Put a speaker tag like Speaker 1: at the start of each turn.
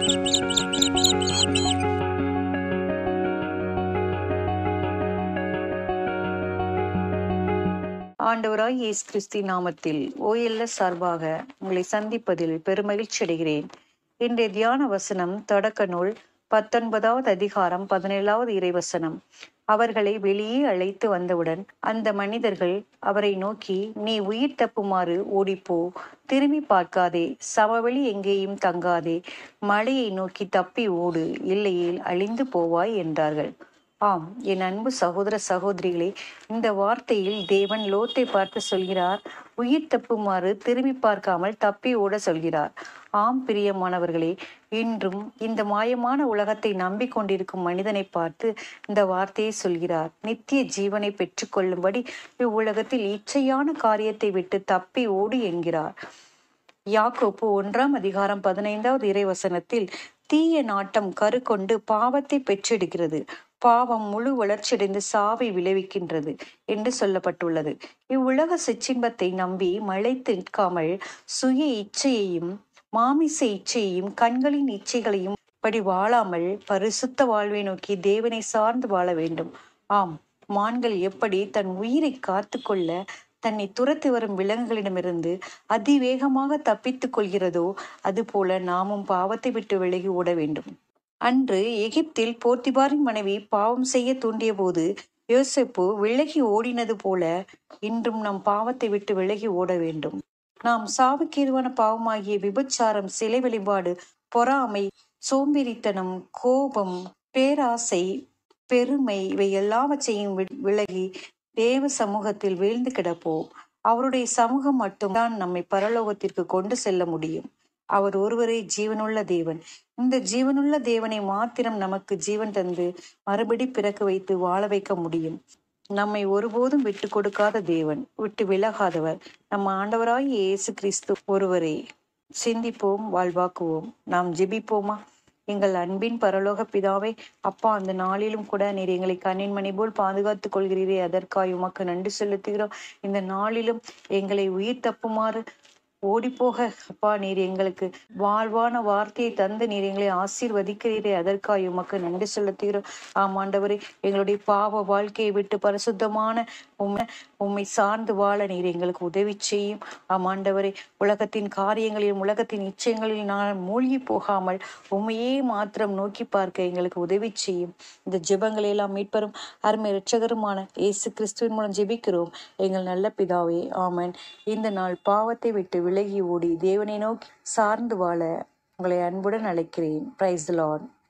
Speaker 1: ஆண்டவராய் இயேசு கிறிஸ்து நாமத்தில் ஓஎல்எஸ் சார்பாக உங்களை சந்திப்பதில் பெருமகிழ்ச்சி அடைகிறேன் இன்றைய தியான வசனம் தொடக்க நூல் பத்தொன்பதாவது அதிகாரம் பதினேழாவது இறைவசனம் அவர்களை வெளியே அழைத்து வந்தவுடன் அந்த மனிதர்கள் அவரை நோக்கி நீ உயிர் தப்புமாறு ஓடிப்போ திரும்பி பார்க்காதே சமவெளி எங்கேயும் தங்காதே மலையை நோக்கி தப்பி ஓடு இல்லையேல் அழிந்து போவாய் என்றார்கள் ஆம் என் அன்பு சகோதர சகோதரிகளே இந்த வார்த்தையில் தேவன் லோத்தை பார்த்து சொல்கிறார் உயிர் தப்புமாறு திரும்பி பார்க்காமல் தப்பி ஓட சொல்கிறார் ஆம் பிரியமானவர்களே இன்றும் இந்த மாயமான உலகத்தை நம்பிக்கொண்டிருக்கும் மனிதனை பார்த்து இந்த வார்த்தையை சொல்கிறார் நித்திய ஜீவனை பெற்றுக்கொள்ளும்படி இவ்வுலகத்தில் இச்சையான காரியத்தை விட்டு தப்பி ஓடு என்கிறார் யாக்கோப்பு ஒன்றாம் அதிகாரம் பதினைந்தாவது இறைவசனத்தில் தீய நாட்டம் கரு கொண்டு பாவத்தை பெற்றெடுக்கிறது பாவம் முழு வளர்ச்சியடைந்து சாவை விளைவிக்கின்றது என்று சொல்லப்பட்டுள்ளது இவ்வுலக சிற்றின்பத்தை நம்பி மழைத்து நிற்காமல் சுய இச்சையையும் மாமிச இச்சையையும் கண்களின் இச்சைகளையும் படி வாழாமல் பரிசுத்த வாழ்வை நோக்கி தேவனை சார்ந்து வாழ வேண்டும் ஆம் மான்கள் எப்படி தன் உயிரை காத்து கொள்ள தன்னை துரத்தி வரும் விலங்குகளிடமிருந்து அதிவேகமாக தப்பித்துக் கொள்கிறதோ அதுபோல நாமும் பாவத்தை விட்டு விலகி ஓட வேண்டும் அன்று எகிப்தில் போர்த்திபாரின் மனைவி பாவம் செய்ய தூண்டிய போது யோசப்பு விலகி ஓடினது போல இன்றும் நம் பாவத்தை விட்டு விலகி ஓட வேண்டும் நாம் சாவுக்கேதுவான பாவமாகிய விபச்சாரம் சிலை வழிபாடு பொறாமை சோம்பேறித்தனம் கோபம் பேராசை பெருமை இவை எல்லாவற்றையும் விலகி தேவ சமூகத்தில் வீழ்ந்து கிடப்போம் அவருடைய சமூகம் மட்டும்தான் நம்மை பரலோகத்திற்கு கொண்டு செல்ல முடியும் அவர் ஒருவரே ஜீவனுள்ள தேவன் இந்த ஜீவனுள்ள தேவனை மாத்திரம் நமக்கு ஜீவன் தந்து மறுபடி பிறக்க வைத்து வாழ வைக்க முடியும் நம்மை ஒருபோதும் விட்டு கொடுக்காத தேவன் விட்டு விலகாதவர் நம்ம ஆண்டவராய் இயேசு கிறிஸ்து ஒருவரே சிந்திப்போம் வாழ்வாக்குவோம் நாம் ஜெபிப்போமா எங்கள் அன்பின் பரலோக பிதாவே அப்பா அந்த நாளிலும் கூட நீர் எங்களை கண்ணின் மணி போல் பாதுகாத்துக் கொள்கிறீரே அதற்காய் உமக்கு நன்றி செலுத்துகிறோம் இந்த நாளிலும் எங்களை உயிர் தப்புமாறு ஓடிப்போக அப்பா நீர் எங்களுக்கு வாழ்வான வார்த்தையை தந்து நீர் எங்களை ஆசீர்வதிக்கிறீரே அதற்காக உமக்கு நன்றி செலுத்துகிறோம் ஆமாண்டவரே எங்களுடைய பாவ வாழ்க்கையை விட்டு பரிசுத்தமான உண்மை உண்மை சார்ந்து வாழ நீர் எங்களுக்கு உதவி செய்யும் ஆமாண்டவரே உலகத்தின் காரியங்களிலும் உலகத்தின் நிச்சயங்களில் நான் மூழ்கி போகாமல் உண்மையே மாத்திரம் நோக்கி பார்க்க எங்களுக்கு உதவி செய்யும் இந்த ஜெபங்களை எல்லாம் மீட்பரும் அருமை இரட்சகருமான இயேசு கிறிஸ்துவின் மூலம் ஜெபிக்கிறோம் எங்கள் நல்ல பிதாவே ஆமன் இந்த நாள் பாவத்தை விட்டு விலகி ஓடி தேவனை நோக்கி சார்ந்து வாழ உங்களை அன்புடன் அழைக்கிறேன் பிரைஸ் லார்ட்